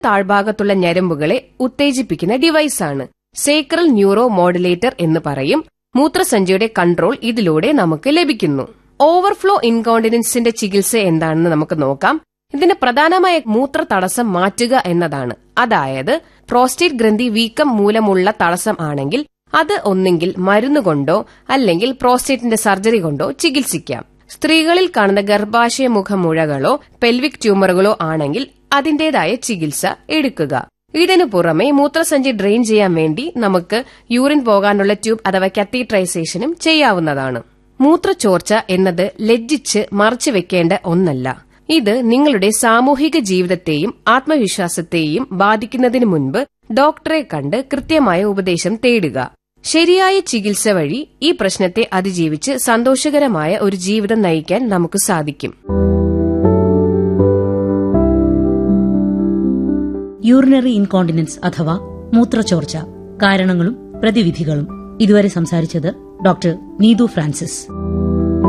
താഴ്ഭാഗത്തുള്ള ഞരമ്പുകളെ ഉത്തേജിപ്പിക്കുന്ന ഡിവൈസാണ് സേക്രൽ ന്യൂറോ മോഡുലേറ്റർ എന്ന് പറയും മൂത്രസഞ്ചിയുടെ കൺട്രോൾ ഇതിലൂടെ നമുക്ക് ലഭിക്കുന്നു ഓവർഫ്ലോ ഇൻകോണ്ടിനൻസിന്റെ ചികിത്സ എന്താണെന്ന് നമുക്ക് നോക്കാം ഇതിന് പ്രധാനമായ മൂത്ര തടസ്സം മാറ്റുക എന്നതാണ് അതായത് പ്രോസ്റ്റേറ്റ് ഗ്രന്ഥി വീക്കം മൂലമുള്ള തടസ്സം ആണെങ്കിൽ അത് ഒന്നെങ്കിൽ മരുന്നുകൊണ്ടോ അല്ലെങ്കിൽ പ്രോസ്റ്റേറ്റിന്റെ സർജറി കൊണ്ടോ ചികിത്സിക്കാം സ്ത്രീകളിൽ കാണുന്ന ഗർഭാശയ മുഖമുഴകളോ പെൽവിക് ട്യൂമറുകളോ ആണെങ്കിൽ അതിന്റേതായ ചികിത്സ എടുക്കുക ഇതിനു പുറമെ മൂത്രസഞ്ചി ഡ്രെയിൻ ചെയ്യാൻ വേണ്ടി നമുക്ക് യൂറിൻ പോകാനുള്ള ട്യൂബ് അഥവാ കത്തീട്രൈസേഷനും ചെയ്യാവുന്നതാണ് മൂത്രച്ചോർച്ച എന്നത് ലജ്ജിച്ച് മറച്ചു വെക്കേണ്ട ഒന്നല്ല ഇത് നിങ്ങളുടെ സാമൂഹിക ജീവിതത്തെയും ആത്മവിശ്വാസത്തെയും ബാധിക്കുന്നതിന് മുൻപ് ഡോക്ടറെ കണ്ട് കൃത്യമായ ഉപദേശം തേടുക ശരിയായ ചികിത്സ വഴി ഈ പ്രശ്നത്തെ അതിജീവിച്ച് സന്തോഷകരമായ ഒരു ജീവിതം നയിക്കാൻ നമുക്ക് സാധിക്കും യൂറിനറി ഇൻകോണ്ടിനൻസ് അഥവാ മൂത്രച്ചോർച്ച കാരണങ്ങളും പ്രതിവിധികളും ഇതുവരെ സംസാരിച്ചത് ഡോക്ടർ നീതു ഫ്രാൻസിസ്